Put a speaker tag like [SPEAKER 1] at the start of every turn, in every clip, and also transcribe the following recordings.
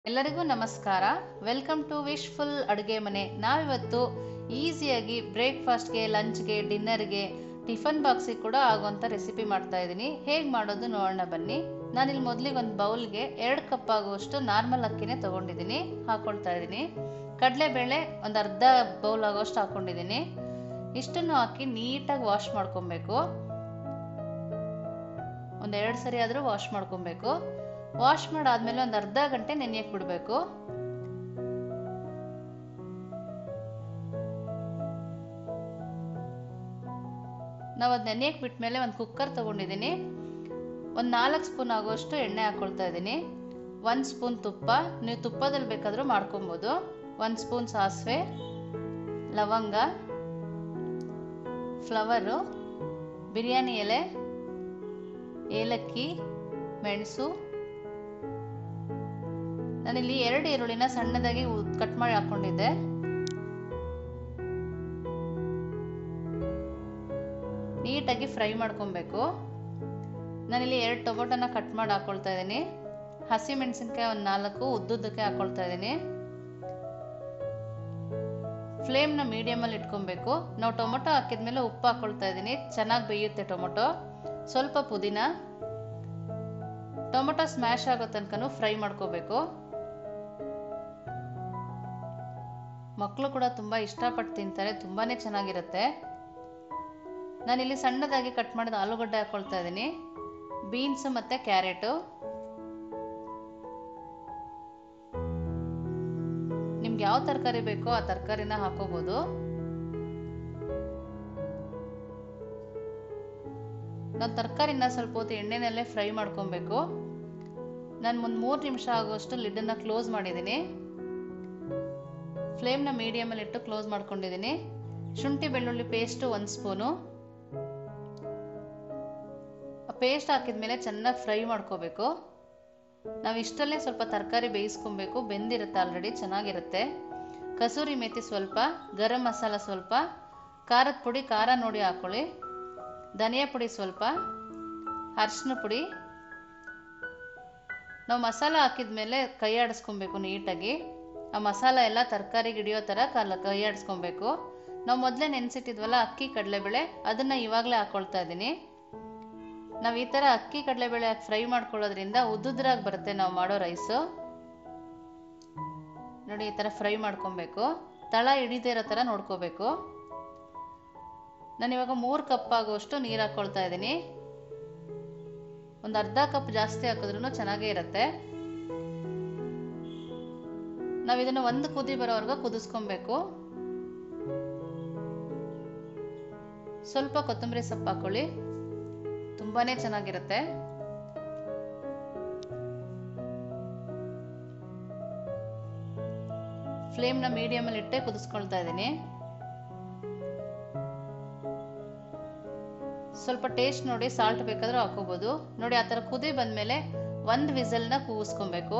[SPEAKER 1] ಎಲ್ಲರಿಗೂ ನಮಸ್ಕಾರ welcome to wishful ಅಡುಗೆ ಮನೆ ನಾವಿವತ್ತು ಈಸಿಯಾಗಿ ಬ್ರೇಕ್ಫಾಸ್ಟ್ಗೆ ಲಂಚ್ಗೆ ಡಿನ್ನರ್ಗೆ ಟಿಫನ್ ಬಾಕ್ಸಿಗೆ ಕೂಡ ಆಗುವಂಥ ರೆಸಿಪಿ ಮಾಡ್ತಾ ಇದ್ದೀನಿ ಹೇಗೆ ಮಾಡೋದು ನೋಡೋಣ ಬನ್ನಿ ನಾನಿಲ್ಲಿ ಮೊದಲಿಗೆ ಒಂದು ಬೌಲ್ಗೆ ಎರಡು ಕಪ್ ಆಗುವಷ್ಟು ನಾರ್ಮಲ್ ಅಕ್ಕಿನೇ ತೊಗೊಂಡಿದ್ದೀನಿ ಹಾಕೊಳ್ತಾ ಇದ್ದೀನಿ ಕಡಲೆಬೇಳೆ ಒಂದು ಅರ್ಧ ಬೌಲ್ ಆಗೋಷ್ಟು ಹಾಕ್ಕೊಂಡಿದ್ದೀನಿ ಇಷ್ಟನ್ನು ಹಾಕಿ ನೀಟಾಗಿ ವಾಶ್ ಮಾಡ್ಕೊಬೇಕು ಒಂದು ಎರಡು ಸರಿ ಆದರೂ ವಾಶ್ ಮಾಡ್ಕೊಬೇಕು ವಾಶ್ ಮಾಡಾದ್ಮೇಲೆ ಒಂದು ಅರ್ಧ ಗಂಟೆ ನೆನೆಯಕ್ಕೆ ಬಿಡಬೇಕು ನಾವು ಅದು ನೆನೆಯಕ್ಕೆ ಬಿಟ್ಮೇಲೆ ಒಂದು ಕುಕ್ಕರ್ ತೊಗೊಂಡಿದ್ದೀನಿ ಒಂದು ನಾಲ್ಕು ಸ್ಪೂನ್ ಆಗೋಷ್ಟು ಎಣ್ಣೆ ಹಾಕ್ಕೊಳ್ತಾ ಇದ್ದೀನಿ ಒಂದು ಸ್ಪೂನ್ ತುಪ್ಪ ನೀವು ತುಪ್ಪದಲ್ಲಿ ಬೇಕಾದರೂ ಮಾಡ್ಕೊಬೋದು ಒಂದು ಸ್ಪೂನ್ ಸಾಸಿವೆ ಲವಂಗ ಫ್ಲವರು ಬಿರಿಯಾನಿ ಎಲೆ ಏಲಕ್ಕಿ ಮೆಣಸು ನಾನಿಲ್ಲಿ ಎರಡು ಈರುಳ್ಳಿನ ಸಣ್ಣದಾಗಿ ಕಟ್ ಮಾಡಿ ಹಾಕೊಂಡಿದ್ದೆ ನೀಟಾಗಿ ಫ್ರೈ ಮಾಡ್ಕೊಬೇಕು ನಾನಿಲ್ಲಿ ಎರಡು ಟೊಮೊಟೊನ ಕಟ್ ಮಾಡಿ ಹಾಕೊಳ್ತಾ ಇದ್ದೀನಿ ಹಸಿ ಮೆಣಸಿನ್ಕಾಯಿ ಒಂದು ನಾಲ್ಕು ಉದ್ದುದ್ದಕ್ಕೆ ಹಾಕೊಳ್ತಾ ಇದ್ದೀನಿ ಫ್ಲೇಮ್ನ ಮೀಡಿಯಮಲ್ಲಿ ಇಟ್ಕೊಬೇಕು ನಾವು ಟೊಮೊಟೊ ಹಾಕಿದ್ಮೇಲೆ ಉಪ್ಪು ಹಾಕೊಳ್ತಾ ಇದ್ದೀನಿ ಚೆನ್ನಾಗಿ ಬೇಯುತ್ತೆ ಟೊಮೊಟೊ ಸ್ವಲ್ಪ ಪುದೀನ ಟೊಮೊಟೊ ಸ್ಮ್ಯಾಶ್ ಆಗೋ ತನಕನೂ ಫ್ರೈ ಮಾಡ್ಕೋಬೇಕು ಮಕ್ಕಳು ಕೂಡ ತುಂಬ ಇಷ್ಟಪಟ್ಟು ತಿಂತಾರೆ ತುಂಬಾ ಚೆನ್ನಾಗಿರುತ್ತೆ ನಾನಿಲ್ಲಿ ಸಣ್ಣದಾಗಿ ಕಟ್ ಮಾಡಿದ ಆಲೂಗಡ್ಡೆ ಹಾಕ್ಕೊಳ್ತಾ ಇದ್ದೀನಿ ಬೀನ್ಸ್ ಮತ್ತು ಕ್ಯಾರೆಟು ನಿಮ್ಗೆ ಯಾವ ತರಕಾರಿ ಬೇಕೋ ಆ ತರಕಾರಿನ ಹಾಕೋಬೋದು ನಾನು ತರಕಾರಿನ ಸ್ವಲ್ಪ ಹೊತ್ತು ಎಣ್ಣೆನಲ್ಲೇ ಫ್ರೈ ಮಾಡ್ಕೊಬೇಕು ನಾನು ಒಂದು ಮೂರು ನಿಮಿಷ ಆಗುವಷ್ಟು ಲಿಡ್ಡನ್ನು ಕ್ಲೋಸ್ ಮಾಡಿದ್ದೀನಿ ಫ್ಲೇಮ್ನ ಮೀಡಿಯಮಲ್ಲಿ ಇಟ್ಟು ಕ್ಲೋಸ್ ಮಾಡ್ಕೊಂಡಿದ್ದೀನಿ ಶುಂಠಿ ಬೆಳ್ಳುಳ್ಳಿ ಪೇಸ್ಟು ಒಂದು ಸ್ಪೂನು ಆ ಪೇಸ್ಟ್ ಹಾಕಿದ್ಮೇಲೆ ಚೆನ್ನಾಗಿ ಫ್ರೈ ಮಾಡ್ಕೋಬೇಕು ನಾವು ಇಷ್ಟಲ್ಲೇ ಸ್ವಲ್ಪ ತರಕಾರಿ ಬೇಯಿಸ್ಕೊಬೇಕು ಬೆಂದಿರುತ್ತೆ ಆಲ್ರೆಡಿ ಚೆನ್ನಾಗಿರುತ್ತೆ ಕಸೂರಿ ಮೇಥಿ ಸ್ವಲ್ಪ ಗರಂ ಮಸಾಲ ಸ್ವಲ್ಪ ಖಾರದ ಪುಡಿ ಖಾರ ನೋಡಿ ಹಾಕೊಳ್ಳಿ ಧನಿಯಾ ಪುಡಿ ಸ್ವಲ್ಪ ಅರಿಶಿನ ಪುಡಿ ನಾವು ಮಸಾಲ ಹಾಕಿದ ಮೇಲೆ ಕೈ ಆಡಿಸ್ಕೊಬೇಕು ನೀಟಾಗಿ ಆ ಮಸಾಲ ಎಲ್ಲ ತರಕಾರಿಗೆ ಹಿಡಿಯೋ ಥರ ಕಲ್ಲ ಕೈ ಆಡಿಸ್ಕೊಬೇಕು ನಾವು ಮೊದಲೇ ನೆನೆಸಿಟ್ಟಿದ್ವಲ್ಲ ಅಕ್ಕಿ ಕಡಲೆಬೇಳೆ ಅದನ್ನು ಇವಾಗಲೇ ಹಾಕ್ಕೊಳ್ತಾ ಇದ್ದೀನಿ ನಾವು ಈ ಥರ ಅಕ್ಕಿ ಕಡಲೆಬೇಳೆ ಹಾಕಿ ಫ್ರೈ ಮಾಡ್ಕೊಳ್ಳೋದ್ರಿಂದ ಉದ್ದುದ್ರಾಗಿ ಬರುತ್ತೆ ನಾವು ಮಾಡೋ ರೈಸು ನೋಡಿ ಈ ಥರ ಫ್ರೈ ಮಾಡ್ಕೊಬೇಕು ತಳ ಹಿಡಿದೇ ಇರೋ ಥರ ನೋಡ್ಕೋಬೇಕು ನಾನು ಇವಾಗ ಮೂರು ಕಪ್ ಆಗುವಷ್ಟು ನೀರು ಹಾಕ್ಕೊಳ್ತಾ ಇದ್ದೀನಿ ಒಂದು ಅರ್ಧ ಕಪ್ ಜಾಸ್ತಿ ಹಾಕಿದ್ರೂ ಚೆನ್ನಾಗೇ ಇರುತ್ತೆ ನಾವು ಇದನ್ನು ಒಂದು ಕುದಿ ಬರೋವರೆಗೂ ಕುದಿಸ್ಕೊಬೇಕು ಸ್ವಲ್ಪ ಕೊತ್ತಂಬರಿ ಸೊಪ್ಪು ಹಾಕೊಳ್ಳಿ ತುಂಬಾನೇ ಚೆನ್ನಾಗಿರುತ್ತೆ ಫ್ಲೇಮ್ನ ಮೀಡಿಯಮಲ್ಲಿ ಇಟ್ಟೆ ಕುದಿಸ್ಕೊಳ್ತಾ ಇದ್ದೀನಿ ಸ್ವಲ್ಪ ಟೇಸ್ಟ್ ನೋಡಿ ಸಾಲ್ಟ್ ಬೇಕಾದ್ರೂ ಹಾಕೋಬಹುದು ನೋಡಿ ಆ ಥರ ಕುದಿ ಬಂದಮೇಲೆ ಒಂದು ವಿಸಲ್ನ ಕೂಗಿಸ್ಕೊಬೇಕು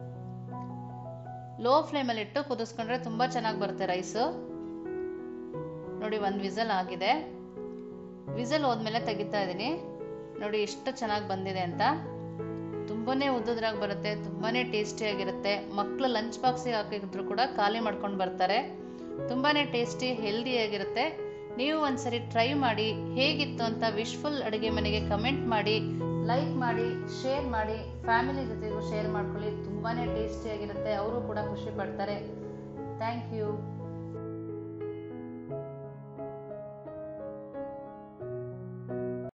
[SPEAKER 1] ಲೋ ಫ್ಲೇಮಲ್ಲಿ ಇಟ್ಟು ಕುದಿಸ್ಕೊಂಡ್ರೆ ತುಂಬ ಚೆನ್ನಾಗಿ ಬರುತ್ತೆ ರೈಸು ನೋಡಿ ಒಂದು ವಿಸಲ್ ಆಗಿದೆ ವಿಸಲ್ ಹೋದ್ಮೇಲೆ ತೆಗಿತಾ ಇದ್ದೀನಿ ನೋಡಿ ಎಷ್ಟು ಚೆನ್ನಾಗಿ ಬಂದಿದೆ ಅಂತ ತುಂಬಾ ಉದ್ದುದ್ರಾಗಿ ಬರುತ್ತೆ ತುಂಬಾ ಟೇಸ್ಟಿಯಾಗಿರುತ್ತೆ ಮಕ್ಕಳು ಲಂಚ್ ಬಾಕ್ಸಿಗೆ ಹಾಕಿದ್ರು ಕೂಡ ಖಾಲಿ ಮಾಡ್ಕೊಂಡು ಬರ್ತಾರೆ ತುಂಬಾ ಟೇಸ್ಟಿ ಹೆಲ್ದಿಯಾಗಿರುತ್ತೆ ನೀವು ಒಂದ್ಸರಿ ಟ್ರೈ ಮಾಡಿ ಹೇಗಿತ್ತು ಅಂತ ವಿಶ್ಫುಲ್ ಅಡುಗೆ ಮನೆಗೆ ಕಮೆಂಟ್ ಮಾಡಿ ಲೈಕ್ ಮಾಡಿ ಶೇರ್ ಮಾಡಿ ಫ್ಯಾಮಿಲಿ ಜೊತೆಗೂ ಶೇರ್ ಮಾಡ್ಕೊಳ್ಳಿ ತುಂಬಾ ಟೇಸ್ಟಿಯಾಗಿರುತ್ತೆ ಅವರು ಕೂಡ ಖುಷಿ ಪಡ್ತಾರೆ ಥ್ಯಾಂಕ್ ಯು